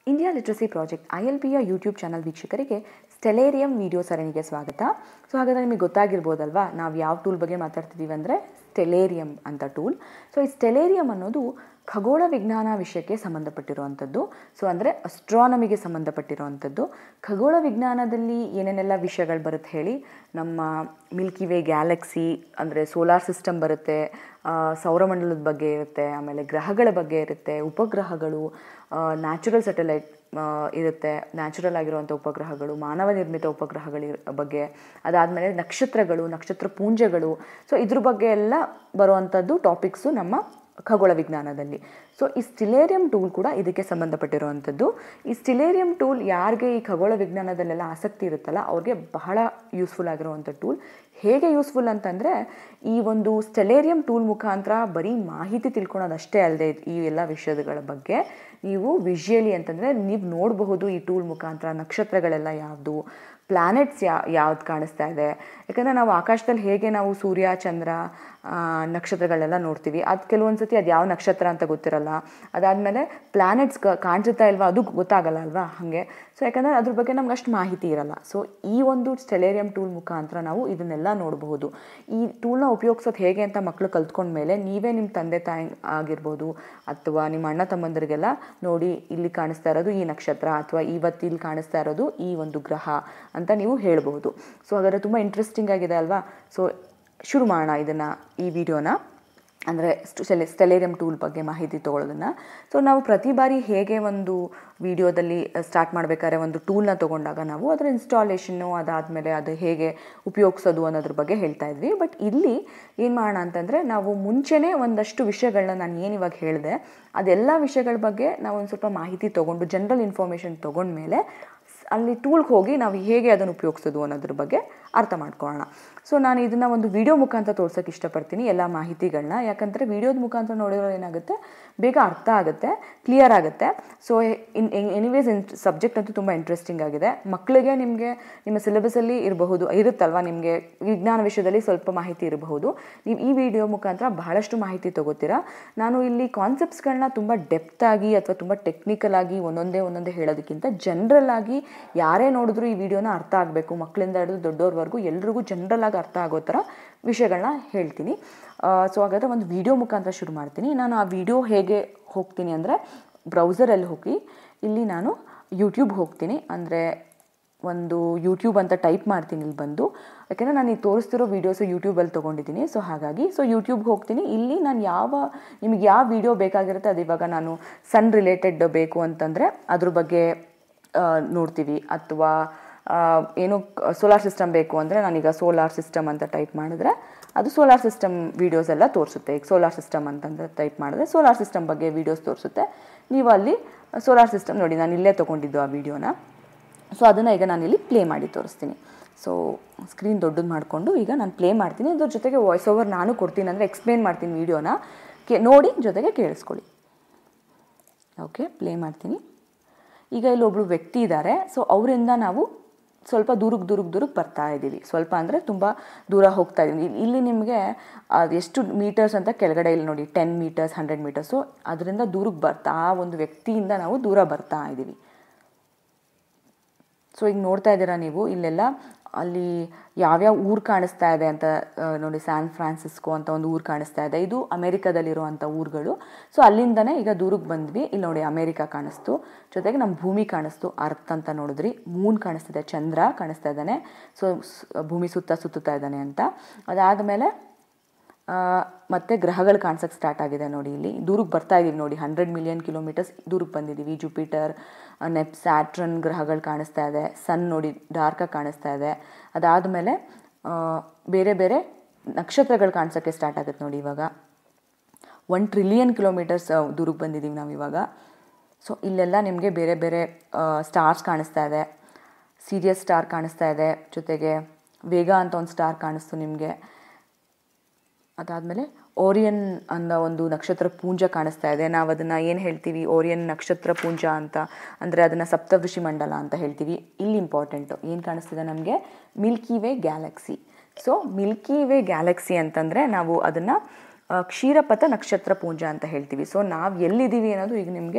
India literacy project I L ಪಿಯ YouTube channel ವೀಕ್ಷಕರಿಗೆ Stellarium video ಸರಣಿಗೆ ಸ್ವಾಗತ ಸೊ ಹಾಗಾದರೆ ನಿಮಗೆ ಗೊತ್ತಾಗಿರ್ಬೋದಲ್ವಾ ನಾವು ಯಾವ ಟೂಲ್ ಬಗ್ಗೆ ಮಾತಾಡ್ತಿದ್ದೀವಿ ಅಂದರೆ ಸ್ಟೆಲೇರಿಯಂ ಅಂತ ಟೂಲ್ ಸೊ ಈ ಸ್ಟೆಲೇರಿಯಂ ಅನ್ನೋದು ಖಗೋಳ ವಿಜ್ಞಾನ ವಿಷಯಕ್ಕೆ ಸಂಬಂಧಪಟ್ಟಿರುವಂಥದ್ದು ಸೊ ಅಂದರೆ ಅಸ್ಟ್ರಾನಮಿಗೆ ಸಂಬಂಧಪಟ್ಟಿರುವಂಥದ್ದು ಖಗೋಳ ವಿಜ್ಞಾನದಲ್ಲಿ ಏನೇನೆಲ್ಲ ವಿಷಯಗಳು ಬರುತ್ತೆ ಹೇಳಿ ನಮ್ಮ ಮಿಲ್ಕಿ ವೇ ಗ್ಯಾಲಕ್ಸಿ ಅಂದರೆ ಸೋಲಾರ್ ಸಿಸ್ಟಮ್ ಬರುತ್ತೆ ಆ, ಸೌರಮಂಡಲದ ಬಗ್ಗೆ ಇರುತ್ತೆ ಆಮೇಲೆ ಗ್ರಹಗಳ ಬಗ್ಗೆ ಇರುತ್ತೆ ಉಪಗ್ರಹಗಳು ನ್ಯಾಚುರಲ್ ಸ್ಯಾಟಲೈಟ್ ಇರುತ್ತೆ ನ್ಯಾಚುರಲ್ ಆಗಿರುವಂಥ ಉಪಗ್ರಹಗಳು ಮಾನವ ನಿರ್ಮಿತ ಉಪಗ್ರಹಗಳ ಬಗ್ಗೆ ಅದಾದಮೇಲೆ ನಕ್ಷತ್ರಗಳು ನಕ್ಷತ್ರ ಪುಂಜಗಳು ಸೊ ಇದ್ರ ಬಗ್ಗೆ ಎಲ್ಲ ಬರುವಂಥದ್ದು ಟಾಪಿಕ್ಸು ನಮ್ಮ ಖಗೋಳ ವಿಜ್ಞಾನದಲ್ಲಿ ಸೊ ಈ ಸ್ಟಿಲೇರಿಯಂ ಟೂಲ್ ಕೂಡ ಇದಕ್ಕೆ ಸಂಬಂಧಪಟ್ಟಿರುವಂಥದ್ದು ಈ ಸ್ಟಿಲೇರಿಯಂ ಟೂಲ್ ಯಾರಿಗೆ ಈ ಖಗೋಳ ವಿಜ್ಞಾನದಲ್ಲೆಲ್ಲ ಆಸಕ್ತಿ ಇರುತ್ತಲ್ಲ ಅವ್ರಿಗೆ ಬಹಳ ಯೂಸ್ಫುಲ್ ಆಗಿರುವಂಥ ಟೂಲ್ ಹೇಗೆ ಯೂಸ್ಫುಲ್ ಅಂತಂದರೆ ಈ ಒಂದು ಸ್ಟೆಲೇರಿಯಂ ಟೂಲ್ ಮುಖಾಂತರ ಬರೀ ಮಾಹಿತಿ ತಿಳ್ಕೊಳೋದಷ್ಟೇ ಅಲ್ಲದೆ ಈ ಎಲ್ಲ ವಿಷಯಗಳ ಬಗ್ಗೆ ನೀವು ವಿಷುಯಲಿ ಅಂತಂದರೆ ನೀವು ನೋಡಬಹುದು ಈ ಟೂಲ್ ಮುಖಾಂತರ ನಕ್ಷತ್ರಗಳೆಲ್ಲ ಯಾವುದು ಪ್ಲ್ಯಾನೆಟ್ಸ್ ಯಾ ಯಾವ್ದು ಕಾಣಿಸ್ತಾ ಇದೆ ಯಾಕಂದರೆ ನಾವು ಆಕಾಶದಲ್ಲಿ ಹೇಗೆ ನಾವು ಸೂರ್ಯ ಚಂದ್ರ ಆ, ನಕ್ಷತ್ರಗಳೆಲ್ಲ ನೋಡ್ತೀವಿ ಅದು ಕೆಲವೊಂದು ಸತಿ ಅದು ಯಾವ ನಕ್ಷತ್ರ ಅಂತ ಗೊತ್ತಿರಲ್ಲ ಅದಾದಮೇಲೆ ಪ್ಲ್ಯಾನೆಟ್ಸ್ ಕಾಣಿಸುತ್ತಾ ಇಲ್ವಾ ಅದು ಗೊತ್ತಾಗಲ್ಲ ಅಲ್ವಾ ಹಾಗೆ ಸೊ ಯಾಕಂದರೆ ಅದ್ರ ಬಗ್ಗೆ ನಮ್ಗೆ ಅಷ್ಟು ಮಾಹಿತಿ ಇರಲ್ಲ ಸೊ ಈ ಒಂದು ಸ್ಟೆಲೇರಿಯಂ ಟೂಲ್ ಮುಖಾಂತರ ನಾವು ಇದನ್ನೆಲ್ಲ ನೋಡಬಹುದು ಈ ಟೂಲ್ನ ಉಪಯೋಗಿಸೋದು ಹೇಗೆ ಅಂತ ಮಕ್ಕಳು ಕಲ್ತ್ಕೊಂಡ್ಮೇಲೆ ನೀವೇ ನಿಮ್ಮ ತಂದೆ ತಾಯಿ ಆಗಿರ್ಬೋದು ಅಥವಾ ನಿಮ್ಮ ಅಣ್ಣ ತಮ್ಮಂದರಿಗೆಲ್ಲ ನೋಡಿ ಇಲ್ಲಿ ಕಾಣಿಸ್ತಾ ಇರೋದು ಈ ನಕ್ಷತ್ರ ಅಥವಾ ಇವತ್ತು ಇಲ್ಲಿ ಕಾಣಿಸ್ತಾ ಇರೋದು ಈ ಒಂದು ಗ್ರಹ ಅಂತ ನೀವು ಹೇಳ್ಬೋದು ಸೊ ಹಾಗಾದರೆ ತುಂಬ ಇಂಟ್ರೆಸ್ಟಿಂಗ್ ಆಗಿದೆ ಅಲ್ವಾ ಸೊ ಶುರು ಮಾಡೋಣ ಇದನ್ನು ಈ ವಿಡಿಯೋನ ಅಂದರೆ ಸ್ಟೆಲೆ ಸ್ಟೆಲೇರಿಯಂ ಟೂಲ್ ಬಗ್ಗೆ ಮಾಹಿತಿ ತೊಗೊಳ್ಳೋದನ್ನು ಸೊ ನಾವು ಪ್ರತಿ ಬಾರಿ ಹೇಗೆ ಒಂದು ವಿಡಿಯೋದಲ್ಲಿ ಸ್ಟಾರ್ಟ್ ಮಾಡಬೇಕಾದ್ರೆ ಒಂದು ಟೂಲ್ನ ತೊಗೊಂಡಾಗ ನಾವು ಅದರ ಇನ್ಸ್ಟಾಲೇಷನ್ನು ಅದಾದಮೇಲೆ ಅದು ಹೇಗೆ ಉಪಯೋಗಿಸೋದು ಅನ್ನೋದ್ರ ಬಗ್ಗೆ ಹೇಳ್ತಾ ಇದ್ವಿ ಬಟ್ ಇಲ್ಲಿ ಏನು ಮಾಡೋಣ ಅಂತಂದರೆ ನಾವು ಮುಂಚೆನೇ ಒಂದಷ್ಟು ವಿಷಯಗಳನ್ನ ನಾನು ಏನು ಇವಾಗ ಹೇಳಿದೆ ಅದೆಲ್ಲ ವಿಷಯಗಳ ಬಗ್ಗೆ ನಾವು ಒಂದು ಸ್ವಲ್ಪ ಮಾಹಿತಿ ತೊಗೊಂಡು ಜನರಲ್ ಇನ್ಫಾರ್ಮೇಷನ್ ತೊಗೊಂಡ್ಮೇಲೆ ಅಲ್ಲಿ ಟೂಲ್ಗೆ ಹೋಗಿ ನಾವು ಹೇಗೆ ಅದನ್ನು ಉಪಯೋಗಿಸೋದು ಅನ್ನೋದ್ರ ಬಗ್ಗೆ ಅರ್ಥ ಮಾಡ್ಕೊಳ್ಳೋಣ ಸೊ ನಾನು ಇದನ್ನು ಒಂದು ವಿಡಿಯೋ ಮುಖಾಂತರ ತೋರ್ಸೋಕ್ಕೆ ಇಷ್ಟಪಡ್ತೀನಿ ಎಲ್ಲ ಮಾಹಿತಿಗಳನ್ನ ಯಾಕಂದರೆ ವಿಡಿಯೋದ ಮುಖಾಂತರ ನೋಡಿರೋ ಏನಾಗುತ್ತೆ ಬೇಗ ಅರ್ಥ ಆಗುತ್ತೆ ಕ್ಲಿಯರ್ ಆಗುತ್ತೆ so in anyways in subject ಅಂತೂ ತುಂಬ ಇಂಟ್ರೆಸ್ಟಿಂಗ್ ಆಗಿದೆ ಮಕ್ಕಳಿಗೆ ನಿಮಗೆ ನಿಮ್ಮ ಸಿಲೆಬಸಲ್ಲಿ ಇರಬಹುದು ಇರುತ್ತಲ್ವಾ ನಿಮಗೆ ವಿಜ್ಞಾನ ವಿಷಯದಲ್ಲಿ ಸ್ವಲ್ಪ ಮಾಹಿತಿ ಇರಬಹುದು ನೀವು ಈ ವಿಡಿಯೋ ಮುಖಾಂತರ ಬಹಳಷ್ಟು ಮಾಹಿತಿ ತಗೋತೀರಾ ನಾನು ಇಲ್ಲಿ ಕಾನ್ಸೆಪ್ಟ್ಸ್ಗಳನ್ನ ತುಂಬ ಡೆಪ್ತ್ ಆಗಿ ಅಥವಾ ತುಂಬ ಟೆಕ್ನಿಕಲ್ ಆಗಿ ಒಂದೊಂದೇ ಒಂದೊಂದೇ ಹೇಳೋದಕ್ಕಿಂತ ಜನರಲ್ ಆಗಿ ಯಾರೇ ನೋಡಿದ್ರು ಈ ವಿಡಿಯೋನ ಅರ್ಥ ಆಗಬೇಕು ಮಕ್ಕಳಿಂದ ಹಿಡಿದು ದೊಡ್ಡವ್ರವರೆಗೂ ಎಲ್ರಿಗೂ ಜನರಲ್ ಆಗಿ ಅರ್ಥ ಆಗೋ ಥರ ವಿಷಯಗಳನ್ನ ಹೇಳ್ತೀನಿ ಸೊ ಹಾಗಾದರೆ ಒಂದು ವಿಡಿಯೋ ಮುಖಾಂತರ ಶುರು ಮಾಡ್ತೀನಿ ನಾನು ಆ ವಿಡಿಯೋ ಹೇಗೆ ಹೋಗ್ತೀನಿ ಅಂದರೆ ಬ್ರೌಸರಲ್ಲಿ ಹೋಗಿ ಇಲ್ಲಿ ನಾನು ಯೂಟ್ಯೂಬ್ ಹೋಗ್ತೀನಿ ಅಂದರೆ ಒಂದು ಯೂಟ್ಯೂಬ್ ಅಂತ ಟೈಪ್ ಮಾಡ್ತೀನಿ ಇಲ್ಲಿ ಬಂದು ಯಾಕೆಂದರೆ ನಾನು ಈಗ ತೋರಿಸ್ತಿರೋ ವೀಡಿಯೋಸು ಯೂಟ್ಯೂಬಲ್ಲಿ ತೊಗೊಂಡಿದ್ದೀನಿ ಸೊ ಹಾಗಾಗಿ ಸೊ ಯೂಟ್ಯೂಬ್ಗೆ ಹೋಗ್ತೀನಿ ಇಲ್ಲಿ ನಾನು ಯಾವ ನಿಮಗೆ ಯಾವ ವಿಡಿಯೋ ಬೇಕಾಗಿರುತ್ತೆ ಅದು ಇವಾಗ ನಾನು ಸನ್ ರಿಲೇಟೆಡ್ ಬೇಕು ಅಂತಂದರೆ ಅದ್ರ ಬಗ್ಗೆ ಆ, ನೋಡ್ತೀವಿ ಅಥವಾ ಆ, ಏನು ಸೋಲಾರ್ ಸಿಸ್ಟಮ್ ಬೇಕು ಅಂದರೆ ನಾನೀಗ ಸೋಲಾರ್ ಸಿಸ್ಟಮ್ ಅಂತ ಟೈಪ್ ಮಾಡಿದ್ರೆ ಅದು ಸೋಲಾರ್ ಸಿಸ್ಟಮ್ ವೀಡಿಯೋಸ್ ಎಲ್ಲ ತೋರಿಸುತ್ತೆ ಈಗ ಸೋಲಾರ್ ಸಿಸ್ಟಮ್ ಅಂತಂದ್ರೆ ಟೈಪ್ ಮಾಡಿದ್ರೆ ಸೋಲಾರ್ ಸಿಸ್ಟಮ್ ಬಗ್ಗೆ ವೀಡಿಯೋಸ್ ತೋರಿಸುತ್ತೆ ನೀವು ಅಲ್ಲಿ ಸೋಲಾರ್ ಸಿಸ್ಟಮ್ ನೋಡಿ ನಾನು ಇಲ್ಲೇ ತೊಗೊಂಡಿದ್ದು ಆ ವಿಡಿಯೋನ ಸೊ ಅದನ್ನು ಈಗ ನಾನು ಇಲ್ಲಿ ಪ್ಲೇ ಮಾಡಿ ತೋರಿಸ್ತೀನಿ ಸೊ ಸ್ಕ್ರೀನ್ ದೊಡ್ಡದು ಮಾಡಿಕೊಂಡು ಈಗ ನಾನು ಪ್ಲೇ ಮಾಡ್ತೀನಿ ಅದ್ರ ಜೊತೆಗೆ ವಾಯ್ಸ್ ಓವರ್ ನಾನು ಕೊಡ್ತೀನಿ ಅಂದರೆ ಎಕ್ಸ್ಪ್ಲೇನ್ ಮಾಡ್ತೀನಿ ವೀಡಿಯೋನ ಕೆ ನೋಡಿ ಜೊತೆಗೆ ಕೇಳಿಸ್ಕೊಳ್ಳಿ ಓಕೆ ಪ್ಲೇ ಮಾಡ್ತೀನಿ ಈಗ ಇಲ್ಲಿ ಒಬ್ರು ವ್ಯಕ್ತಿ ಇದ್ದಾರೆ ಸೊ ಅವರಿಂದ ನಾವು ಸ್ವಲ್ಪ ದೂರಕ್ಕೆ ದೂರಕ್ಕೆ ದೂರಕ್ಕೆ ಬರ್ತಾ ಇದ್ದೀವಿ ಸ್ವಲ್ಪ ಅಂದರೆ ತುಂಬ ದೂರ ಹೋಗ್ತಾ ಇದ್ದೀವಿ ಇಲ್ಲಿ- ಇಲ್ಲಿ ನಿಮಗೆ ಅದು ಎಷ್ಟು ಮೀಟರ್ಸ್ ಅಂತ ಕೆಳಗಡೆ ಇಲ್ಲಿ ನೋಡಿ ಟೆನ್ ಮೀಟರ್ಸ್ ಹಂಡ್ರೆಡ್ ಮೀಟರ್ಸು ಅದರಿಂದ ದೂರಕ್ಕೆ ಬರ್ತಾ ಆ ಒಂದು ವ್ಯಕ್ತಿಯಿಂದ ನಾವು ದೂರ ಬರ್ತಾ ಇದ್ದೀವಿ ಸೊ ಈಗ ನೋಡ್ತಾ ಇದ್ದೀರಾ ನೀವು ಇಲ್ಲೆಲ್ಲ ಅಲ್ಲಿ ಯಾವ್ಯಾವ ಊರು ಕಾಣಿಸ್ತಾ ಇದೆ ಅಂತ ಆ, ನೋಡಿ ಸ್ಯಾನ್ ಫ್ರಾನ್ಸಿಸ್ಕೋ ಅಂತ ಒಂದು ಊರು ಕಾಣಿಸ್ತಾ ಇದೆ ಇದು ಅಮೇರಿಕಾದಲ್ಲಿರುವಂಥ ಊರುಗಳು ಸೊ ಅಲ್ಲಿಂದನೇ ಈಗ ದೂರಕ್ಕೆ ಬಂದ್ವಿ ಇಲ್ಲಿ ನೋಡಿ ಅಮೇರಿಕಾ ಕಾಣಿಸ್ತು ಜೊತೆಗೆ ನಮ್ಮ ಭೂಮಿ ಕಾಣಿಸ್ತು ಅರ್ತ್ ಅಂತ ನೋಡಿದ್ರಿ ಮೂನ್ ಕಾಣಿಸ್ತಿದೆ ಚಂದ್ರ ಕಾಣಿಸ್ತಾ ಇದ್ದಾನೆ ಸೊ ಭೂಮಿ ಸುತ್ತ ಸುತ್ತುತ್ತಾ ಇದ್ದಾನೆ ಅಂತ ಅದಾದಮೇಲೆ ಆ, ಮತ್ತೆ ಗ್ರಹಗಳು ಕಾಣಿಸೋಕ್ಕೆ ಸ್ಟಾರ್ಟ್ ಆಗಿದೆ ನೋಡಿ ಇಲ್ಲಿ ದೂರಕ್ಕೆ ಬರ್ತಾ ಇದೀವಿ ನೋಡಿ ಹಂಡ್ರೆಡ್ ಮಿಲಿಯನ್ ಕಿಲೋಮೀಟರ್ಸ್ ದೂರಕ್ಕೆ ಬಂದಿದ್ದೀವಿ ಜುಪಿಟರ್ ನೆಪ್ ಸ್ಯಾಟ್ರನ್ ಗ್ರಹಗಳು ಕಾಣಿಸ್ತಾ ಇದೆ ಸನ್ ನೋಡಿ ಡಾರ್ಕಾಗಿ ಕಾಣಿಸ್ತಾ ಇದೆ ಅದಾದಮೇಲೆ ಬೇರೆ ಬೇರೆ ನಕ್ಷತ್ರಗಳು ಕಾಣಿಸೋಕ್ಕೆ ಸ್ಟಾರ್ಟ್ ಆಗುತ್ತೆ ನೋಡಿ ಇವಾಗ ಒನ್ ಟ್ರಿಲಿಯನ್ ಕಿಲೋಮೀಟರ್ಸ್ ದೂರಕ್ಕೆ ಬಂದಿದ್ದೀವಿ ನಾವು ಇವಾಗ ಸೊ ಇಲ್ಲೆಲ್ಲ ನಿಮಗೆ ಬೇರೆ ಬೇರೆ ಸ್ಟಾರ್ಸ್ ಕಾಣಿಸ್ತಾ ಇದೆ ಸೀರಿಯಸ್ ಸ್ಟಾರ್ ಕಾಣಿಸ್ತಾ ಇದೆ ಜೊತೆಗೆ ವೇಗ ಅಂತ ಒಂದು ಸ್ಟಾರ್ ಕಾಣಿಸ್ತು ನಿಮಗೆ ಅದಾದಮೇಲೆ ಓರಿಯನ್ ಅನ್ನೋ ಒಂದು ನಕ್ಷತ್ರ ಪುಂಜ ಕಾಣಿಸ್ತಾ ಇದೆ ನಾವು ಅದನ್ನು ಏನು ಹೇಳ್ತೀವಿ ಓರಿಯನ್ ನಕ್ಷತ್ರ ಪುಂಜ ಅಂತ ಅಂದರೆ ಅದನ್ನು ಸಪ್ತಋಷಿ ಮಂಡಲ ಅಂತ ಹೇಳ್ತೀವಿ ಇಲ್ಲಿ ಇಂಪಾರ್ಟೆಂಟು ಏನು ಕಾಣಿಸ್ತಿದೆ ನಮಗೆ milky way galaxy so milky way galaxy ಅಂತಂದರೆ ನಾವು ಅದನ್ನು ಕ್ಷೀರಪಥ ನಕ್ಷತ್ರ ಪುಂಜ ಅಂತ ಹೇಳ್ತೀವಿ ಸೊ ನಾವು ಎಲ್ಲಿದ್ದೀವಿ ಅನ್ನೋದು ಈಗ ನಿಮಗೆ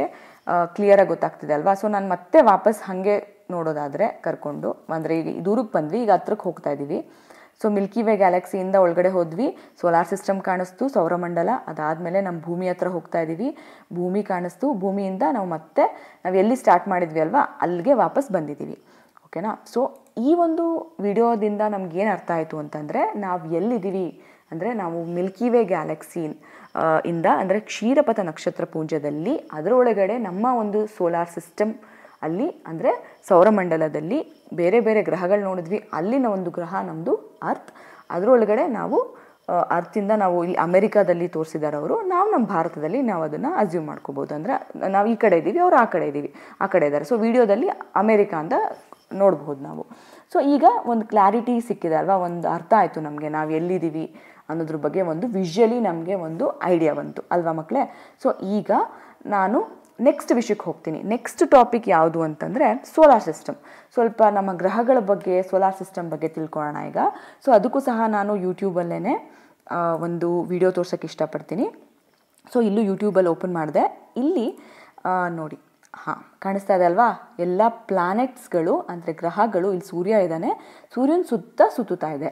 ಕ್ಲಿಯರಾಗಿ ಗೊತ್ತಾಗ್ತಿದೆ ಅಲ್ವಾ ಸೊ ನಾನು ಮತ್ತೆ ವಾಪಸ್ ಹಾಗೆ ನೋಡೋದಾದರೆ ಕರ್ಕೊಂಡು ಅಂದರೆ ಈಗ ದೂರಕ್ಕೆ ಬಂದ್ವಿ ಈಗ ಹತ್ರಕ್ಕೆ ಹೋಗ್ತಾ ಇದ್ದೀವಿ ಸೊ ಮಿಲ್ಕಿ ವೇ ಗ್ಯಾಲಕ್ಸಿಯಿಂದ ಒಳಗಡೆ ಹೋದ್ವಿ ಸೋಲಾರ್ ಸಿಸ್ಟಮ್ ಕಾಣಿಸ್ತು ಸೌರಮಂಡಲ ಅದಾದಮೇಲೆ ನಮ್ಮ ಭೂಮಿ ಹತ್ರ ಹೋಗ್ತಾ ಇದ್ದೀವಿ ಭೂಮಿ ಕಾಣಿಸ್ತು ಭೂಮಿಯಿಂದ ನಾವು ಮತ್ತೆ ನಾವು ಎಲ್ಲಿ ಸ್ಟಾರ್ಟ್ ಮಾಡಿದ್ವಿ ಅಲ್ವಾ ಅಲ್ಲಿಗೆ ವಾಪಸ್ ಬಂದಿದ್ದೀವಿ ಓಕೆನಾ ಸೊ ಈ ಒಂದು ವಿಡಿಯೋದಿಂದ ನಮ್ಗೇನು ಅರ್ಥ ಆಯಿತು ಅಂತಂದರೆ ನಾವು ಎಲ್ಲಿದ್ದೀವಿ ಅಂದರೆ ನಾವು ಮಿಲ್ಕಿ ವೇ ಗ್ಯಾಲಕ್ಸಿ ಇಂದ ಅಂದರೆ ಕ್ಷೀರಪಥ ನಕ್ಷತ್ರ ಪುಂಜದಲ್ಲಿ ಅದರೊಳಗಡೆ ನಮ್ಮ ಒಂದು ಸೋಲಾರ್ ಸಿಸ್ಟಮ್ ಅಲ್ಲಿ ಅಂದರೆ ಸೌರಮಂಡಲದಲ್ಲಿ ಬೇರೆ ಬೇರೆ ಗ್ರಹಗಳು ನೋಡಿದ್ವಿ ಅಲ್ಲಿನ ಒಂದು ಗ್ರಹ ನಮ್ಮದು ಅರ್ತ್ ಅದರೊಳಗಡೆ ನಾವು ಅರ್ತಿಂದ ನಾವು ಇಲ್ಲಿ ಅಮೆರಿಕಾದಲ್ಲಿ ತೋರಿಸಿದ್ದಾರೆ ಅವರು ನಾವು ನಮ್ಮ ಭಾರತದಲ್ಲಿ ನಾವು ಅದನ್ನು ಅಸ್ಯೂಮ್ ಮಾಡ್ಕೋಬೋದು ಅಂದರೆ ನಾವು ಈ ಕಡೆ ಇದ್ದೀವಿ ಅವ್ರು ಆ ಕಡೆ ಇದ್ದೀವಿ ಆ ಕಡೆ ಇದ್ದಾರೆ ಸೊ ವಿಡಿಯೋದಲ್ಲಿ ಅಮೆರಿಕಾ ಅಂತ ನೋಡ್ಬೋದು ನಾವು ಸೊ ಈಗ ಒಂದು ಕ್ಲಾರಿಟಿ ಸಿಕ್ಕಿದೆ ಅಲ್ವಾ ಒಂದು ಅರ್ಥ ಆಯಿತು ನಮಗೆ ನಾವು ಎಲ್ಲಿದ್ದೀವಿ ಅನ್ನೋದ್ರ ಬಗ್ಗೆ ಒಂದು ವಿಷುವಲಿ ನಮಗೆ ಒಂದು ಐಡಿಯಾ ಬಂತು ಅಲ್ವಾ ಮಕ್ಕಳೇ ಸೊ ಈಗ ನಾನು ನೆಕ್ಸ್ಟ್ ವಿಷಯಕ್ಕೆ ಹೋಗ್ತೀನಿ ನೆಕ್ಸ್ಟ್ ಟಾಪಿಕ್ ಯಾವುದು ಅಂತಂದರೆ ಸೋಲಾರ್ ಸಿಸ್ಟಮ್ ಸ್ವಲ್ಪ ನಮ್ಮ ಗ್ರಹಗಳ ಬಗ್ಗೆ ಸೋಲಾರ್ ಸಿಸ್ಟಮ್ ಬಗ್ಗೆ ತಿಳ್ಕೊಳ್ಳೋಣ ಈಗ ಸೊ ಅದಕ್ಕೂ ಸಹ ನಾನು ಯೂಟ್ಯೂಬಲ್ಲೇ ಒಂದು ವಿಡಿಯೋ ತೋರ್ಸೋಕ್ಕೆ ಇಷ್ಟಪಡ್ತೀನಿ ಸೊ ಇಲ್ಲೂ ಯೂಟ್ಯೂಬಲ್ಲಿ ಓಪನ್ ಮಾಡಿದೆ ಇಲ್ಲಿ ನೋಡಿ ಹಾಂ ಕಾಣಿಸ್ತಾ ಇದೆ ಅಲ್ವಾ ಎಲ್ಲ ಪ್ಲಾನೆಟ್ಸ್ಗಳು ಅಂದರೆ ಗ್ರಹಗಳು ಇಲ್ಲಿ ಸೂರ್ಯ ಇದ್ದಾನೆ ಸೂರ್ಯನ ಸುತ್ತ ಸುತ್ತುತ್ತಾ ಇದೆ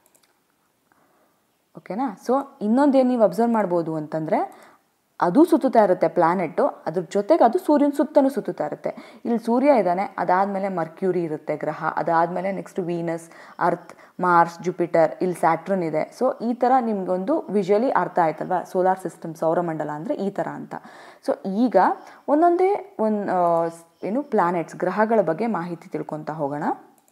ಓಕೆನಾ ಸೊ ಇನ್ನೊಂದೇನು ನೀವು ಅಬ್ಸರ್ವ್ ಮಾಡ್ಬೋದು ಅಂತಂದರೆ ಅದು ಸುತ್ತುತ್ತಾ ಇರುತ್ತೆ ಪ್ಲ್ಯಾನೆಟ್ಟು ಅದ್ರ ಜೊತೆಗೆ ಅದು ಸೂರ್ಯನ ಸುತ್ತಲೂ ಸುತ್ತುತ್ತಾ ಇರುತ್ತೆ ಇಲ್ಲಿ ಸೂರ್ಯ ಇದ್ದಾನೆ ಅದಾದಮೇಲೆ ಮರ್ಕ್ಯೂರಿ ಇರುತ್ತೆ ಗ್ರಹ ಅದಾದಮೇಲೆ next Venus earth Mars Jupiter ಇಲ್ಲಿ ಸ್ಯಾಟ್ರನ್ ಇದೆ ಸೊ ಈ ಥರ ನಿಮಗೊಂದು ವಿಜುವಲಿ ಅರ್ಥ ಆಯ್ತಲ್ವಾ ಸೋಲಾರ್ ಸಿಸ್ಟಮ್ ಸೌರಮಂಡಲ ಅಂದರೆ ಈ ಥರ ಅಂತ ಸೊ ಈಗ ಒಂದೊಂದೇ ಒಂದು ಏನು ಪ್ಲ್ಯಾನೆಟ್ಸ್ ಗ್ರಹಗಳ ಬಗ್ಗೆ ಮಾಹಿತಿ ತಿಳ್ಕೊತಾ ಹೋಗೋಣ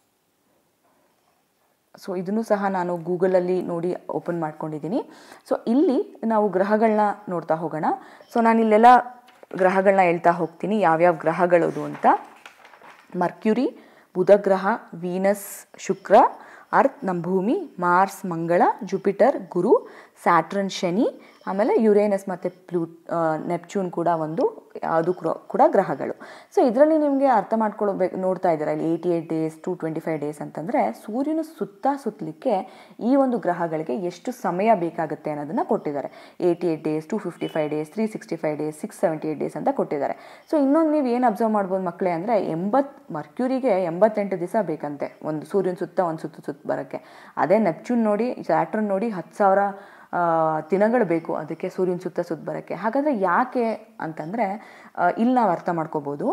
ಸೊ ಇದನ್ನು ಸಹ ನಾನು ಗೂಗಲಲ್ಲಿ ನೋಡಿ ಓಪನ್ ಮಾಡ್ಕೊಂಡಿದ್ದೀನಿ ಸೊ ಇಲ್ಲಿ ನಾವು ಗ್ರಹಗಳನ್ನ ನೋಡ್ತಾ ಹೋಗೋಣ ಸೊ ನಾನು ಇಲ್ಲೆಲ್ಲ ಗ್ರಹಗಳನ್ನ ಹೇಳ್ತಾ ಹೋಗ್ತೀನಿ ಯಾವ್ಯಾವ ಗ್ರಹಗಳದು ಅಂತ ಮರ್ಕ್ಯುರಿ ಬುಧ ಗ್ರಹ ವೀನಸ್ ಶುಕ್ರ ಅರ್ತ್ ನಮ್ಮ ಭೂಮಿ ಮಾರ್ಸ್ ಮಂಗಳ ಜುಪಿಟರ್ ಗುರು ಸ್ಯಾಟ್ರನ್ ಶನಿ ಆಮೇಲೆ ಯುರೇನಸ್ ಮತ್ತು ಪ್ಲೂ ನೆಪ್ಚೂನ್ ಕೂಡ ಒಂದು ಅದು ಕೂಡ ಗ್ರಹಗಳು ಸೊ ಇದರಲ್ಲಿ ನಿಮಗೆ ಅರ್ಥ ಮಾಡ್ಕೊಳ್ಬೇಕು ನೋಡ್ತಾ ಇದ್ದೀರಾ ಇಲ್ಲಿ eighty eight days to twenty five days ಅಂತಂದರೆ ಸೂರ್ಯನ ಸುತ್ತ ಸುತ್ತಲಿಕ್ಕೆ ಈ ಒಂದು ಗ್ರಹಗಳಿಗೆ ಎಷ್ಟು ಸಮಯ ಬೇಕಾಗುತ್ತೆ ಅನ್ನೋದನ್ನು ಕೊಟ್ಟಿದ್ದಾರೆ eighty eight days to fifty five days three sixty five days six seventy eight days ಅಂತ ಕೊಟ್ಟಿದ್ದಾರೆ ಸೊ ಇನ್ನೊಂದು ನೀವು ಏನು ಅಬ್ಸರ್ವ್ ಮಾಡ್ಬೋದು ಮಕ್ಕಳೇ ಅಂದರೆ ಎಂಬತ್ತು ಮರ್ಕ್ಯೂರಿಗೆ ಎಂಬತ್ತೆಂಟು ದಿವಸ ಬೇಕಂತೆ ಒಂದು ಸೂರ್ಯನ ಸುತ್ತ ಒಂದು ಸುತ್ತ ಸುತ್ತ ಬರೋಕ್ಕೆ ಅದೇ ನೆಪ್ಚೂನ್ ನೋಡಿ ಸ್ಯಾಟ್ರನ್ ನೋಡಿ ಹತ್ತು ಸಾವಿರ ದಿನಗಳು ಬೇಕು ಅದಕ್ಕೆ ಸೂರ್ಯನ ಸುತ್ತ ಸುತ್ತ ಬರೋಕ್ಕೆ ಹಾಗಾದರೆ ಯಾಕೆ ಅಂತಂದರೆ ಇಲ್ಲಿ ನಾವು ಅರ್ಥ ಮಾಡ್ಕೋಬೋದು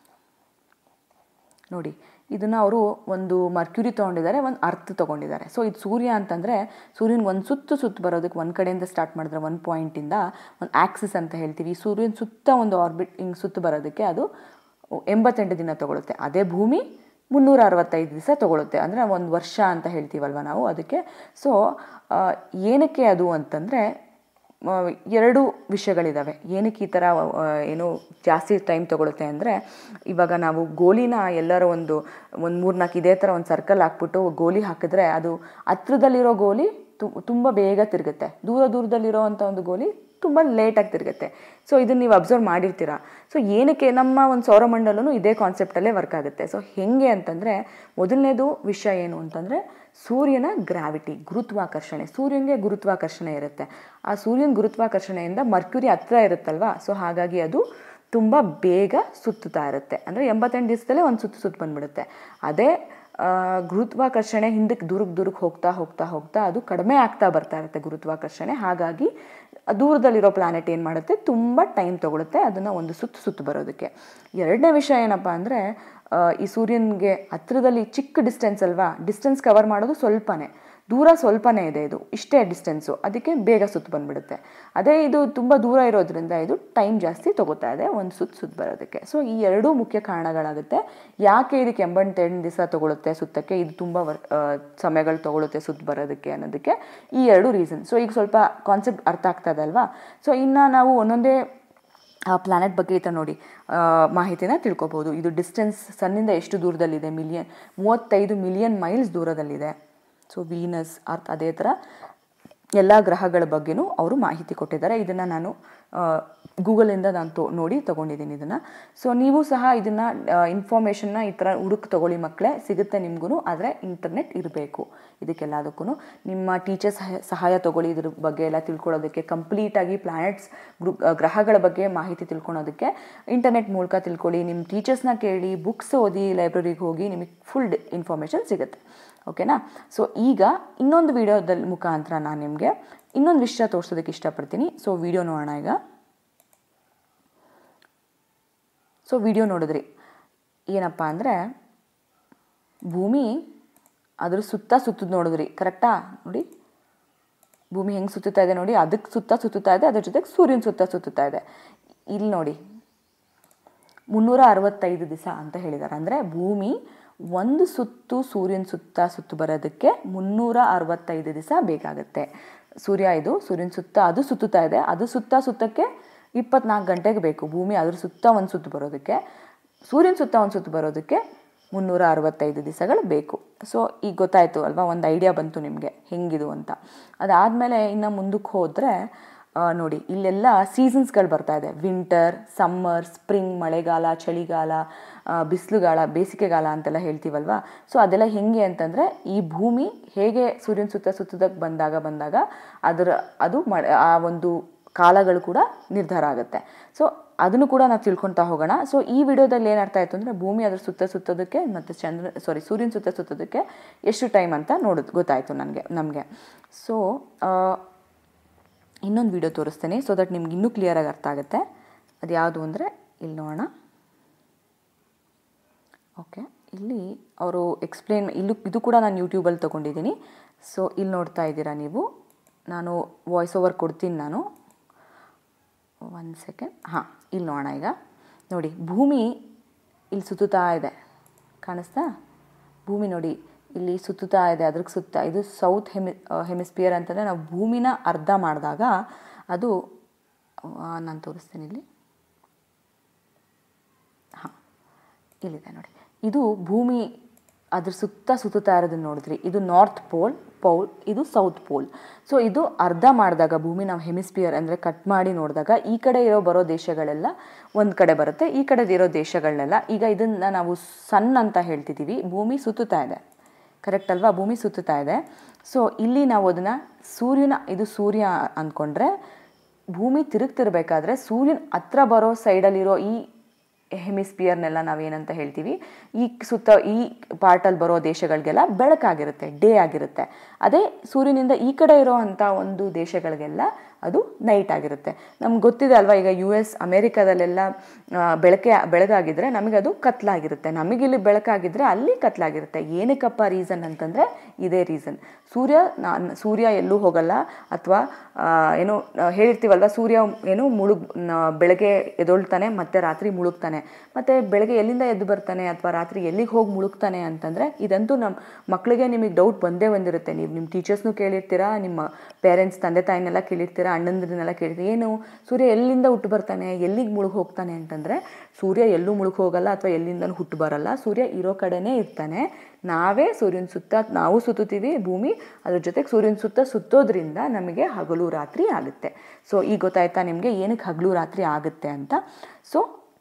ನೋಡಿ ಇದನ್ನು ಅವರು ಒಂದು ಮರ್ಕ್ಯುರಿ ತೊಗೊಂಡಿದ್ದಾರೆ ಒಂದು ಅರ್ತ್ ತೊಗೊಂಡಿದ್ದಾರೆ ಸೊ ಇದು ಸೂರ್ಯ ಅಂತಂದರೆ ಸೂರ್ಯನ ಒಂದು ಸುತ್ತು ಸುತ್ತು ಬರೋದಕ್ಕೆ ಒಂದು ಕಡೆಯಿಂದ ಸ್ಟಾರ್ಟ್ ಮಾಡಿದ್ರೆ ಒಂದು ಪಾಯಿಂಟಿಂದ ಒಂದು ಆಕ್ಸಿಸ್ ಅಂತ ಹೇಳ್ತೀವಿ ಸೂರ್ಯನ ಸುತ್ತ ಒಂದು ಆರ್ಬಿಟ್ ಹಿಂಗೆ ಸುತ್ತು ಬರೋದಕ್ಕೆ ಅದು ಎಂಬತ್ತೆಂಟು ದಿನ ತೊಗೊಳುತ್ತೆ ಅದೇ ಭೂಮಿ ಮುನ್ನೂರ ಅರವತ್ತೈದು ದಿವಸ ತೊಗೊಳುತ್ತೆ ಅಂದರೆ ಒಂದು ವರ್ಷ ಅಂತ ಹೇಳ್ತೀವಲ್ವ ನಾವು ಅದಕ್ಕೆ ಸೊ ಏನಕ್ಕೆ ಅದು ಅಂತಂದರೆ ಎರಡು ವಿಷಯಗಳಿದ್ದಾವೆ ಏನಕ್ಕೆ ಈ ಥರ ಏನು ಜಾಸ್ತಿ ಟೈಮ್ ತೊಗೊಳುತ್ತೆ ಅಂದರೆ ಇವಾಗ ನಾವು ಗೋಲಿನ ಎಲ್ಲರ ಒಂದು ಒಂದು ಮೂರ್ನಾಲ್ಕು ಇದೇ ಥರ ಒಂದು ಸರ್ಕಲ್ ಹಾಕ್ಬಿಟ್ಟು ಗೋಲಿ ಹಾಕಿದ್ರೆ ಅದು ಹತ್ರದಲ್ಲಿರೋ ಗೋಲಿ ತುಂಬ ಬೇಗ ತಿರುಗುತ್ತೆ ದೂರ ದೂರದಲ್ಲಿರೋ ಅಂಥ ಒಂದು ಗೋಲಿ ತುಂಬ ಲೇಟಾಗಿ ತಿರುಗುತ್ತೆ ಸೊ ಇದನ್ನು ನೀವು ಅಬ್ಸರ್ವ್ ಮಾಡಿರ್ತೀರಾ ಸೊ ಏನಕ್ಕೆ ನಮ್ಮ ಒಂದು ಸೌರಮಂಡಲನೂ ಇದೇ ಕಾನ್ಸೆಪ್ಟಲ್ಲೇ ವರ್ಕ್ ಆಗುತ್ತೆ ಸೊ ಹೆಂಗೆ ಅಂತಂದರೆ ಮೊದಲನೇದು ವಿಷಯ ಏನು ಅಂತಂದರೆ ಸೂರ್ಯನ ಗ್ರಾವಿಟಿ ಗುರುತ್ವಾಕರ್ಷಣೆ ಸೂರ್ಯನಿಗೆ ಗುರುತ್ವಾಕರ್ಷಣೆ ಇರುತ್ತೆ ಆ ಸೂರ್ಯನ ಗುರುತ್ವಾಕರ್ಷಣೆಯಿಂದ ಮರ್ಕ್ಯುರಿ ಹತ್ರ ಇರುತ್ತಲ್ವಾ ಸೊ ಹಾಗಾಗಿ ಅದು ತುಂಬ ಬೇಗ ಸುತ್ತುತ್ತಾ ಇರುತ್ತೆ ಅಂದರೆ ಎಂಬತ್ತೆಂಟು ದಿವಸದಲ್ಲೇ ಒಂದು ಸುತ್ತು ಸುತ್ತು ಬಂದ್ಬಿಡುತ್ತೆ ಅದೇ ಗುರುತ್ವಾಕರ್ಷಣೆ ಹಿಂದಕ್ಕೆ ದೂರಕ್ಕೆ ದೂರಕ್ಕೆ ಹೋಗ್ತಾ ಹೋಗ್ತಾ ಹೋಗ್ತಾ ಅದು ಕಡಿಮೆ ಆಗ್ತಾ ಬರ್ತಾ ಇರುತ್ತೆ ಗುರುತ್ವಾಕರ್ಷಣೆ ಹಾಗಾಗಿ ದೂರದಲ್ಲಿರೋ ಪ್ಲಾನೆಟ್ ಏನು ಮಾಡುತ್ತೆ ತುಂಬ ಟೈಮ್ ತೊಗೊಳುತ್ತೆ ಅದನ್ನು ಒಂದು ಸುತ್ತು ಸುತ್ತು ಬರೋದಕ್ಕೆ ಎರಡನೇ ವಿಷಯ ಏನಪ್ಪ ಅಂದರೆ ಈ ಸೂರ್ಯನಿಗೆ ಹತ್ರದಲ್ಲಿ ಚಿಕ್ಕ ಡಿಸ್ಟೆನ್ಸ್ ಅಲ್ವಾ ಡಿಸ್ಟೆನ್ಸ್ ಕವರ್ ಮಾಡೋದು ಸ್ವಲ್ಪನೇ ದೂರ ಸ್ವಲ್ಪನೇ ಇದೆ ಇದು ಇಷ್ಟೇ ಡಿಸ್ಟೆನ್ಸು ಅದಕ್ಕೆ ಬೇಗ ಸುತ್ತು ಬಂದುಬಿಡುತ್ತೆ ಅದೇ ಇದು ತುಂಬ ದೂರ ಇರೋದ್ರಿಂದ ಇದು ಟೈಮ್ ಜಾಸ್ತಿ ತೊಗೋತಾ ಇದೆ ಒಂದು ಸುತ್ತು ಸುತ್ತು ಬರೋದಕ್ಕೆ ಸೊ ಈ ಎರಡೂ ಮುಖ್ಯ ಕಾರಣಗಳಾಗುತ್ತೆ ಯಾಕೆ ಇದಕ್ಕೆ ಎಂಬತ್ತೆಂಟು ದಿವಸ ತೊಗೊಳುತ್ತೆ ಸುತ್ತಕ್ಕೆ ಇದು ತುಂಬ ವರ್ ಸಮಯಗಳು ತೊಗೊಳುತ್ತೆ ಸುತ್ತು ಬರೋದಕ್ಕೆ ಅನ್ನೋದಕ್ಕೆ ಈ ಎರಡು ರೀಸನ್ ಸೊ ಈಗ ಸ್ವಲ್ಪ ಕಾನ್ಸೆಪ್ಟ್ ಅರ್ಥ ಆಗ್ತಾ ಇದೆ ಅಲ್ವಾ ಸೊ ಇನ್ನು ನಾವು ಒಂದೊಂದೇ ಆ ಪ್ಲಾನೆಟ್ ಬಗ್ಗೆ ಈ ಥರ ನೋಡಿ ಮಾಹಿತಿನ ತಿಳ್ಕೊಬೋದು ಇದು ಡಿಸ್ಟೆನ್ಸ್ ಸನ್ನಿಂದ ಎಷ್ಟು ದೂರದಲ್ಲಿದೆ ಮಿಲಿಯನ್ ಮೂವತ್ತೈದು ಮಿಲಿಯನ್ ಮೈಲ್ಸ್ ದೂರದಲ್ಲಿದೆ ಸೊ ವೀನಸ್ ಅರ್ತ್ ಅದೇ ಥರ ಎಲ್ಲ ಗ್ರಹಗಳ ಬಗ್ಗೆನೂ ಅವರು ಮಾಹಿತಿ ಕೊಟ್ಟಿದ್ದಾರೆ ಇದನ್ನು ನಾನು ಗೂಗಲಿಂದ ನಾನು ತೊ ನೋಡಿ ತೊಗೊಂಡಿದ್ದೀನಿ ಇದನ್ನು ಸೊ ನೀವು ಸಹ ಇದನ್ನು ಇನ್ಫಾರ್ಮೇಷನ್ನ ಈ ಥರ ಹುಡುಕ್ ತೊಗೊಳ್ಳಿ ಮಕ್ಕಳೇ ಸಿಗುತ್ತೆ ನಿಮಗೂ ಆದರೆ ಇಂಟರ್ನೆಟ್ ಇರಬೇಕು ಇದಕ್ಕೆಲ್ಲದಕ್ಕೂ ನಿಮ್ಮ ಟೀಚರ್ಸ್ ಸಹಾಯ ತೊಗೊಳ್ಳಿ ಇದ್ರ ಬಗ್ಗೆ ಎಲ್ಲ ತಿಳ್ಕೊಳ್ಳೋದಕ್ಕೆ ಕಂಪ್ಲೀಟಾಗಿ ಪ್ಲ್ಯಾನೆಟ್ಸ್ ಗ್ರೂ ಗ್ರಹಗಳ ಬಗ್ಗೆ ಮಾಹಿತಿ ತಿಳ್ಕೊಳೋದಕ್ಕೆ ಇಂಟರ್ನೆಟ್ ಮೂಲಕ ತಿಳ್ಕೊಳ್ಳಿ ನಿಮ್ಮ ಟೀಚರ್ಸ್ನ ಕೇಳಿ ಬುಕ್ಸ್ ಓದಿ ಲೈಬ್ರರಿಗೆ ಹೋಗಿ ನಿಮಗೆ ಫುಲ್ ಇನ್ಫಾರ್ಮೇಷನ್ ಸಿಗುತ್ತೆ ಓಕೆನಾ ಸೊ ಈಗ ಇನ್ನೊಂದು ವಿಡಿಯೋದಲ್ಲಿ ಮುಖಾಂತರ ನಾನು ನಿಮಗೆ ಇನ್ನೊಂದು ವಿಷಯ ತೋರಿಸೋದಕ್ಕೆ ಇಷ್ಟಪಡ್ತೀನಿ ಸೊ ವಿಡಿಯೋ ನೋಡೋಣ ಈಗ ಸೊ ವಿಡಿಯೋ ನೋಡಿದ್ರಿ ಏನಪ್ಪ ಅಂದರೆ ಭೂಮಿ ಅದ್ರ ಸುತ್ತ ಸುತ್ತದ ನೋಡಿದ್ರಿ ಕರೆಕ್ಟಾ ನೋಡಿ ಭೂಮಿ ಹೆಂಗೆ ಸುತ್ತುತ್ತಾ ಇದೆ ನೋಡಿ ಅದಕ್ಕೆ ಸುತ್ತ ಸುತ್ತುತ್ತಾ ಇದೆ ಅದ್ರ ಜೊತೆಗೆ ಸೂರ್ಯನ ಸುತ್ತ ಸುತ್ತುತ್ತಾ ಇದೆ ಇಲ್ಲಿ ನೋಡಿ ಮುನ್ನೂರ ಅರವತ್ತೈದು ದಿವಸ ಅಂತ ಹೇಳಿದ್ದಾರೆ ಅಂದರೆ ಭೂಮಿ ಒಂದು ಸುತ್ತು ಸೂರ್ಯನ ಸುತ್ತ ಸುತ್ತು ಬರೋದಕ್ಕೆ ಮುನ್ನೂರ ಅರವತ್ತೈದು ದಿವಸ ಬೇಕಾಗುತ್ತೆ ಸೂರ್ಯ ಇದು ಸೂರ್ಯನ ಸುತ್ತ ಅದು ಸುತ್ತುತ್ತಾ ಇದೆ ಅದು ಸುತ್ತ ಸುತ್ತಕ್ಕೆ ಇಪ್ಪತ್ನಾಲ್ಕು ಗಂಟೆಗೆ ಬೇಕು ಭೂಮಿ ಅದ್ರ ಸುತ್ತ ಒಂದು ಸುತ್ತು ಬರೋದಕ್ಕೆ ಸೂರ್ಯನ ಸುತ್ತ ಒಂದು ಸುತ್ತು ಬರೋದಕ್ಕೆ ಮುನ್ನೂರ ಅರವತ್ತೈದು ದಿವಸಗಳು ಬೇಕು ಸೊ ಈಗ ಗೊತ್ತಾಯಿತು ಅಲ್ವಾ ಒಂದು ಐಡಿಯಾ ಬಂತು ನಿಮಗೆ ಹೆಂಗಿದು ಅಂತ ಅದಾದಮೇಲೆ ಇನ್ನು ಮುಂದಕ್ಕೆ ಹೋದರೆ ನೋಡಿ ಇಲ್ಲೆಲ್ಲ ಸೀಸನ್ಸ್ಗಳು ಬರ್ತಾ ಇದೆ ವಿಂಟರ್ ಸಮ್ಮರ್ ಸ್ಪ್ರಿಂಗ್ ಮಳೆಗಾಲ ಚಳಿಗಾಲ ಬಿಸಿಲುಗಾಲ ಬೇಸಿಗೆಗಾಲ ಅಂತೆಲ್ಲ ಹೇಳ್ತೀವಲ್ವಾ ಸೊ ಅದೆಲ್ಲ ಹೆಂಗೆ ಅಂತಂದರೆ ಈ ಭೂಮಿ ಹೇಗೆ ಸೂರ್ಯನ ಸುತ್ತ ಸುತ್ತದಕ್ಕೆ ಬಂದಾಗ ಬಂದಾಗ ಅದರ ಅದು ಮ ಆ ಒಂದು ಕಾಲಗಳು ಕೂಡ ನಿರ್ಧಾರ ಆಗುತ್ತೆ ಸೊ ಅದನ್ನು ಕೂಡ ನಾವು ತಿಳ್ಕೊತಾ ಹೋಗೋಣ ಸೊ ಈ ವಿಡಿಯೋದಲ್ಲಿ ಏನರ್ಥ ಆಯಿತು ಅಂದರೆ ಭೂಮಿ ಅದ್ರ ಸುತ್ತ ಸುತ್ತೋದಕ್ಕೆ ಮತ್ತು ಚಂದ್ರ ಸಾರಿ ಸೂರ್ಯನ ಸುತ್ತ ಸುತ್ತೋದಕ್ಕೆ ಎಷ್ಟು ಟೈಮ್ ಅಂತ ನೋಡೋದು ಗೊತ್ತಾಯಿತು ನನಗೆ ನಮಗೆ ಸೊ ಇನ್ನೊಂದು ವಿಡಿಯೋ ತೋರಿಸ್ತೇನೆ ಸೊ ದಟ್ ನಿಮ್ಗೆ ಇನ್ನೂ ಕ್ಲಿಯರಾಗಿ ಅರ್ಥ ಆಗುತ್ತೆ ಅದು ಯಾವುದು ಅಂದರೆ ಇಲ್ಲಿ ನೋಡೋಣ ಓಕೆ ಇಲ್ಲಿ ಅವರು ಎಕ್ಸ್ಪ್ಲೇನ್ ಇಲ್ಲೂ ಇದು ಕೂಡ ನಾನು ಯೂಟ್ಯೂಬಲ್ಲಿ ತೊಗೊಂಡಿದ್ದೀನಿ ಸೊ ಇಲ್ಲಿ ನೋಡ್ತಾ ಇದ್ದೀರಾ ನೀವು ನಾನು ವಾಯ್ಸ್ ಓವರ್ ಕೊಡ್ತೀನಿ ನಾನು ಒಂದು ಸೆಕೆಂಡ್ ಹಾಂ ಇಲ್ಲಿ ನೋಡೋಣ ಈಗ ನೋಡಿ ಭೂಮಿ ಇಲ್ಲಿ ಸುತ್ತುತ್ತಾ ಇದೆ ಕಾಣಿಸ್ತಾ ಭೂಮಿ ನೋಡಿ ಇಲ್ಲಿ ಸುತ್ತುತ್ತಾ ಇದೆ ಅದ್ರಿಗೆ ಸುತ್ತ ಇದು ಸೌತ್ ಹೆಮಿ ಹೆಮಿಸ್ಪಿಯರ್ ಅಂತಂದರೆ ನಾವು ಭೂಮಿನ ಅರ್ಧ ಮಾಡಿದಾಗ ಅದು ನಾನು ತೋರಿಸ್ತೀನಿ ಇಲ್ಲಿ ಹಾಂ ಇಲ್ಲಿದೆ ನೋಡಿ ಇದು ಭೂಮಿ ಅದ್ರ ಸುತ್ತ ಸುತ್ತುತ್ತಾ ಇರೋದನ್ನ ನೋಡಿದ್ರಿ ಇದು ನಾರ್ತ್ ಪೋಲ್ ಪೋಲ್ ಇದು ಸೌತ್ ಪೋಲ್ ಸೊ ಇದು ಅರ್ಧ ಮಾಡಿದಾಗ ಭೂಮಿ ನಾವು ಹೆಮಿಸ್ಪಿಯರ್ ಅಂದರೆ ಕಟ್ ಮಾಡಿ ನೋಡಿದಾಗ ಈ ಕಡೆ ಇರೋ ಬರೋ ದೇಶಗಳೆಲ್ಲ ಒಂದು ಕಡೆ ಬರುತ್ತೆ ಈ ಕಡೆ ಇರೋ ದೇಶಗಳನ್ನೆಲ್ಲ ಈಗ ಇದನ್ನು ನಾವು ಸನ್ ಅಂತ ಹೇಳ್ತಿದ್ದೀವಿ ಭೂಮಿ ಸುತ್ತುತ್ತಾ ಇದೆ ಕರೆಕ್ಟ್ ಅಲ್ವಾ ಭೂಮಿ ಸುತ್ತುತ್ತಾ ಇದೆ ಸೊ ಇಲ್ಲಿ ನಾವು ಅದನ್ನು ಸೂರ್ಯನ ಇದು ಸೂರ್ಯ ಅಂದ್ಕೊಂಡ್ರೆ ಭೂಮಿ ತಿರುಗ್ತಿರ್ಬೇಕಾದ್ರೆ ಸೂರ್ಯನ ಹತ್ರ ಬರೋ ಸೈಡಲ್ಲಿರೋ ಈ ಹೆಮಿಸ್ಪಿಯರ್ನೆಲ್ಲ ನಾವೇನಂತ ಹೇಳ್ತೀವಿ ಈ ಸುತ್ತ ಈ ಪಾರ್ಟಲ್ಲಿ ಬರೋ ದೇಶಗಳಿಗೆಲ್ಲ ಬೆಳಕಾಗಿರುತ್ತೆ ಡೇ ಆಗಿರುತ್ತೆ ಅದೇ ಸೂರ್ಯನಿಂದ ಈ ಕಡೆ ಇರೋ ಅಂಥ ಒಂದು ದೇಶಗಳಿಗೆಲ್ಲ ಅದು ನೈಟ್ ಆಗಿರುತ್ತೆ ನಮ್ಗೆ ಗೊತ್ತಿದೆ ಅಲ್ವಾ ಈಗ ಯು ಎಸ್ ಅಮೇರಿಕಾದಲ್ಲೆಲ್ಲ ಬೆಳಕೆ ಬೆಳಗಾಗಿದ್ದರೆ ನಮಗೆ ಅದು ಕತ್ಲಾಗಿರುತ್ತೆ ನಮಗಿಲ್ಲಿ ಬೆಳಕಾಗಿದ್ದರೆ ಅಲ್ಲಿ ಕತ್ಲಾಗಿರುತ್ತೆ ಏನಕ್ಕಪ್ಪ ರೀಸನ್ ಅಂತಂದರೆ ಇದೇ ರೀಸನ್ ಸೂರ್ಯ ನಾನು ಸೂರ್ಯ ಎಲ್ಲೂ ಹೋಗಲ್ಲ ಅಥವಾ ಏನೋ ಹೇಳಿರ್ತೀವಲ್ವ ಸೂರ್ಯ ಏನು ಮುಳುಗ್ ಬೆಳಗ್ಗೆ ಎದೊಳ್ತಾನೆ ಮತ್ತು ರಾತ್ರಿ ಮುಳುಗ್ತಾನೆ ಮತ್ತು ಬೆಳಗ್ಗೆ ಎಲ್ಲಿಂದ ಎದ್ದು ಬರ್ತಾನೆ ಅಥವಾ ರಾತ್ರಿ ಎಲ್ಲಿಗೆ ಹೋಗಿ ಮುಳುಗ್ತಾನೆ ಅಂತಂದರೆ ಇದಂತೂ ನಮ್ಮ ಮಕ್ಕಳಿಗೆ ನಿಮಗೆ ಡೌಟ್ ಬಂದೇ ಬಂದಿರುತ್ತೆ ನೀವು ನಿಮ್ಮ ಟೀಚರ್ಸ್ನೂ ಕೇಳಿರ್ತೀರಾ ನಿಮ್ಮ ಪೇರೆಂಟ್ಸ್ ತಂದೆ ತಾಯಿನೆಲ್ಲ ಕೇಳಿರ್ತೀರಾ ಅಣ್ಣಂದ್ರನ್ನೆಲ್ಲ ಕೇಳಿರ್ತೀರಿ ಏನು ಸೂರ್ಯ ಎಲ್ಲಿಂದ ಹುಟ್ಟು ಬರ್ತಾನೆ ಎಲ್ಲಿಗೆ ಮುಳುಗಿ ಹೋಗ್ತಾನೆ ಅಂತಂದರೆ ಸೂರ್ಯ ಎಲ್ಲೂ ಮುಳುಗಿ ಹೋಗಲ್ಲ ಅಥವಾ ಎಲ್ಲಿಂದನೂ ಹುಟ್ಟು ಬರಲ್ಲ ಸೂರ್ಯ ಇರೋ ಕಡೆನೇ ಇರ್ತಾನೆ ನಾವೇ ಸೂರ್ಯನ ಸುತ್ತ ನಾವು ಸುತ್ತುತ್ತೀವಿ ಭೂಮಿ ಅದ್ರ ಜೊತೆಗೆ ಸೂರ್ಯನ ಸುತ್ತ ಸುತ್ತೋದ್ರಿಂದ ನಮಗೆ ಹಗಲು ರಾತ್ರಿ ಆಗುತ್ತೆ ಸೊ ಈಗ ಗೊತ್ತಾಯ್ತಾ ನಿಮಗೆ ಏನಕ್ಕೆ ಹಗಲು ರಾತ್ರಿ ಆಗುತ್ತೆ ಅಂತ ಸೊ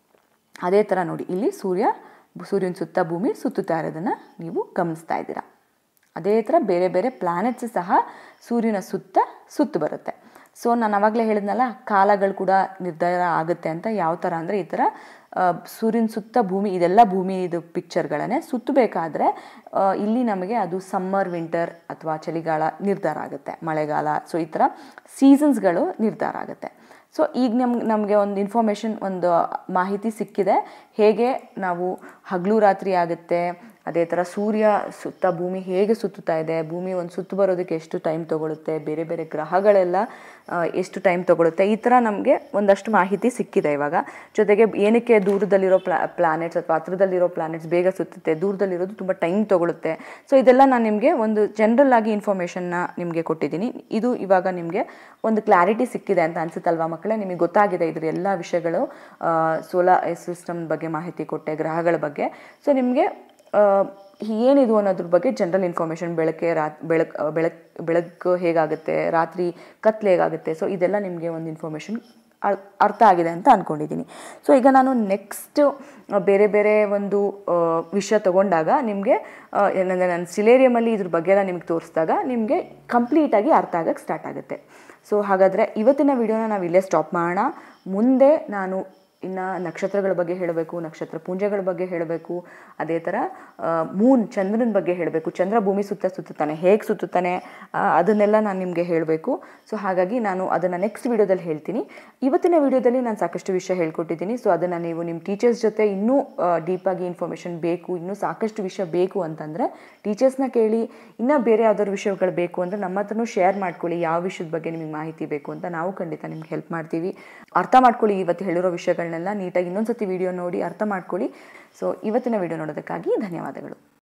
ಅದೇ ಥರ ನೋಡಿ ಇಲ್ಲಿ ಸೂರ್ಯ ಸೂರ್ಯನ ಸುತ್ತ ಭೂಮಿ ಸುತ್ತುತ್ತಾ ಇರೋದನ್ನು ನೀವು ಗಮನಿಸ್ತಾ ಇದ್ದೀರಾ ಅದೇ ಥರ ಬೇರೆ ಬೇರೆ ಪ್ಲ್ಯಾನೆಟ್ಸ್ ಸಹ ಸೂರ್ಯನ ಸುತ್ತ ಸುತ್ತು ಬರುತ್ತೆ ಸೊ ನಾನು ಆವಾಗಲೇ ಹೇಳಿದ್ನಲ್ಲ ಕಾಲಗಳು ಕೂಡ ನಿರ್ಧಾರ ಆಗುತ್ತೆ ಅಂತ ಯಾವ ಥರ ಅಂದರೆ ಈ ಥರ ಸೂರ್ಯನ ಸುತ್ತ ಭೂಮಿ ಇದೆಲ್ಲ ಭೂಮಿ ಇದು ಪಿಕ್ಚರ್ಗಳನ್ನೇ ಸುತ್ತಬೇಕಾದ್ರೆ ಇಲ್ಲಿ ನಮಗೆ ಅದು ಸಮ್ಮರ್ ವಿಂಟರ್ ಅಥವಾ ಚಳಿಗಾಲ ನಿರ್ಧಾರ ಆಗುತ್ತೆ ಮಳೆಗಾಲ ಸೊ ಈ ಥರ ಸೀಸನ್ಸ್ಗಳು ನಿರ್ಧಾರ ಆಗುತ್ತೆ ಸೊ ಈಗ ನಮ್ಗೆ ನಮಗೆ ಒಂದು ಇನ್ಫಾರ್ಮೇಷನ್ ಒಂದು ಮಾಹಿತಿ ಸಿಕ್ಕಿದೆ ಹೇಗೆ ನಾವು ಹಗಲು ರಾತ್ರಿ ಆಗುತ್ತೆ ಅದೇ ಥರ ಸೂರ್ಯ ಸುತ್ತ ಭೂಮಿ ಹೇಗೆ ಸುತ್ತುತ್ತಾ ಇದೆ ಭೂಮಿ ಒಂದು ಸುತ್ತು ಬರೋದಕ್ಕೆ ಎಷ್ಟು ಟೈಮ್ ತೊಗೊಳುತ್ತೆ ಬೇರೆ ಬೇರೆ ಗ್ರಹಗಳೆಲ್ಲ ಎಷ್ಟು ಟೈಮ್ ತೊಗೊಳುತ್ತೆ ಈ ಥರ ನಮಗೆ ಒಂದಷ್ಟು ಮಾಹಿತಿ ಸಿಕ್ಕಿದೆ ಇವಾಗ ಜೊತೆಗೆ ಏನಕ್ಕೆ ದೂರದಲ್ಲಿರೋ ಪ್ಲಾ ಪ್ಲಾನೆಟ್ಸ್ ಅಥವಾ ಹತ್ರದಲ್ಲಿರೋ ಪ್ಲಾನೆಟ್ಸ್ ಬೇಗ ಸುತ್ತುತ್ತೆ ದೂರದಲ್ಲಿರೋದು ತುಂಬ ಟೈಮ್ ತೊಗೊಳುತ್ತೆ ಸೊ ಇದೆಲ್ಲ ನಾನು ನಿಮಗೆ ಒಂದು ಜನರಲ್ ಆಗಿ ಇನ್ಫಾರ್ಮೇಷನ್ನ ನಿಮಗೆ ಕೊಟ್ಟಿದ್ದೀನಿ ಇದು ಇವಾಗ ನಿಮಗೆ ಒಂದು ಕ್ಲಾರಿಟಿ ಸಿಕ್ಕಿದೆ ಅಂತ ಅನ್ಸುತ್ತಲ್ವಾ ಮಕ್ಕಳೇ ನಿಮಗೆ ಗೊತ್ತಾಗಿದೆ ಇದ್ರ ಎಲ್ಲ ವಿಷಯಗಳು ಸೋಲಾರ್ ಸಿಸ್ಟಮ್ ಬಗ್ಗೆ ಮಾಹಿತಿ ಕೊಟ್ಟೆ ಗ್ರಹಗಳ ಬಗ್ಗೆ ಸೊ ನಿಮಗೆ ಏನಿದು ಅನ್ನೋದ್ರ ಬಗ್ಗೆ ಜನರಲ್ ಇನ್ಫಾರ್ಮೇಷನ್ ಬೆಳಗ್ಗೆ ರಾತ್ ಬೆಳಕ್ ಬೆಳಕ್ ಬೆಳಕು ಹೇಗಾಗುತ್ತೆ ರಾತ್ರಿ ಕತ್ಲೆ ಹೇಗಾಗುತ್ತೆ ಸೊ ಇದೆಲ್ಲ ನಿಮಗೆ ಒಂದು ಇನ್ಫಾರ್ಮೇಷನ್ ಅರ್ಥ ಆಗಿದೆ ಅಂತ ಅಂದ್ಕೊಂಡಿದ್ದೀನಿ ಸೊ ಈಗ ನಾನು ನೆಕ್ಸ್ಟ್ ಬೇರೆ ಬೇರೆ ಒಂದು ಆ, ವಿಷಯ ತಗೊಂಡಾಗ ನಿಮಗೆ ಏನಂದರೆ ನಾನು ಸಿಲೇರಿಯಮಲ್ಲಿ ಇದ್ರ ಬಗ್ಗೆ ಎಲ್ಲ ನಿಮಗೆ ತೋರಿಸಿದಾಗ ನಿಮಗೆ ಕಂಪ್ಲೀಟಾಗಿ ಅರ್ಥ ಆಗಕ್ಕೆ ಸ್ಟಾರ್ಟ್ ಆಗುತ್ತೆ ಸೊ ಹಾಗಾದರೆ ಇವತ್ತಿನ ವಿಡಿಯೋನ ನಾವು ಇಲ್ಲೇ ಸ್ಟಾಪ್ ಮಾಡೋಣ ಮುಂದೆ ನಾನು ಇನ್ನು ನಕ್ಷತ್ರಗಳ ಬಗ್ಗೆ ಹೇಳಬೇಕು ನಕ್ಷತ್ರ ಪುಂಜಗಳ ಬಗ್ಗೆ ಹೇಳಬೇಕು ಅದೇ ಥರ ಮೂನ್ ಚಂದ್ರನ ಬಗ್ಗೆ ಹೇಳಬೇಕು ಚಂದ್ರ ಭೂಮಿ ಸುತ್ತ ಸುತ್ತುತ್ತಾನೆ ಹೇಗೆ ಸುತ್ತುತ್ತಾನೆ ಆ, ಅದನ್ನೆಲ್ಲ ನಾನು ನಿಮಗೆ ಹೇಳಬೇಕು ಸೊ ಹಾಗಾಗಿ ನಾನು ಅದನ್ನು ನೆಕ್ಸ್ಟ್ ವಿಡಿಯೋದಲ್ಲಿ ಹೇಳ್ತೀನಿ ಇವತ್ತಿನ ವಿಡಿಯೋದಲ್ಲಿ ನಾನು ಸಾಕಷ್ಟು ವಿಷಯ ಹೇಳ್ಕೊಟ್ಟಿದ್ದೀನಿ ಸೊ ಅದನ್ನು ನೀವು ನಿಮ್ಮ ಟೀಚರ್ಸ್ ಜೊತೆ ಇನ್ನೂ ಡೀಪಾಗಿ ಇನ್ಫಾರ್ಮೇಷನ್ ಬೇಕು ಇನ್ನೂ ಸಾಕಷ್ಟು ವಿಷಯ ಬೇಕು ಅಂತಂದರೆ ಟೀಚರ್ಸ್ನ ಕೇಳಿ ಇನ್ನೂ ಬೇರೆ ಯಾವ್ದಾದ್ರು ವಿಷಯಗಳು ಬೇಕು ಅಂದರೆ ನಮ್ಮ ಹತ್ರನೂ ಶೇರ್ ಮಾಡ್ಕೊಳ್ಳಿ ಯಾವ ವಿಷಯದ ಬಗ್ಗೆ ನಿಮಗೆ ಮಾಹಿತಿ ಬೇಕು ಅಂತ ನಾವು ಖಂಡಿತ ನಿಮ್ಗೆ ಹೆಲ್ಪ್ ಮಾಡ್ತೀವಿ ಅರ್ಥ ಮಾಡ್ಕೊಳ್ಳಿ ಇವತ್ತು ಹೇಳಿರೋ ವಿಷಯಗಳನ್ನೆಲ್ಲ ನೀಟಾಗಿ ಇನ್ನೊಂದ್ಸತಿ ವಿಡಿಯೋ ನೋಡಿ ಅರ್ಥ ಮಾಡ್ಕೊಳ್ಳಿ ಸೊ ಇವತ್ತಿನ ವಿಡಿಯೋ ನೋಡೋದಕ್ಕಾಗಿ ಧನ್ಯವಾದಗಳು